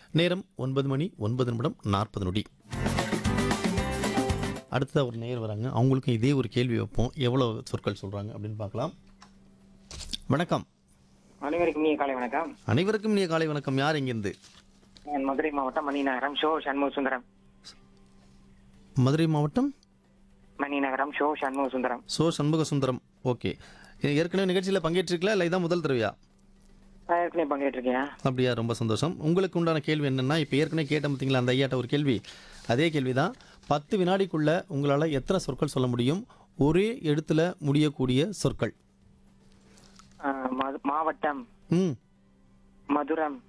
நேரம் ஒன்பது மணி ஒன்பது நிமிடம் நாற்பது நொடி அடுத்ததாக ஒரு நேயர் வராங்க அவங்களுக்கும் இதே ஒரு கேள்வி வைப்போம் எவ்வளோ சொற்கள் சொல்கிறாங்க அப்படின்னு பார்க்கலாம் வணக்கம் அனைவருக்கும் இனிய காலை வணக்கம் அனைவருக்கும் இனிய காலை வணக்கம் யார் இங்கிருந்து நான் மதுரை மாவட்டம் மணிநகரம் ஷோ சண்முக சுந்தரம் மதுரை மாவட்டம் மணிநகரம் ஷோ சண்முக சுந்தரம் சோ சண்முக சுந்தரம் ஓகே ஏற்கனவே நிகழ்ச்சியில் பங்கேற்றிருக்கல இல்லை இதான் முதல் தடவையா நான் ஏற்கனவே பங்கேற்றிருக்கேன் அப்படியா ரொம்ப சந்தோஷம் உங்களுக்கு உண்டான கேள்வி என்னென்னா இப்போ ஏற்கனவே கேட்ட பார்த்தீங்களா அந்த ஐயாட்ட ஒரு கேள்வி அதே கேள்வி தான் பத்து வினாடிக்குள்ள உங்களால் எத்தனை சொற்கள் சொல்ல முடியும் ஒரே எழுத்துல முடியக்கூடிய சொற்கள் ஆஹ் மது- மாவட்டம் ம் மதுரம்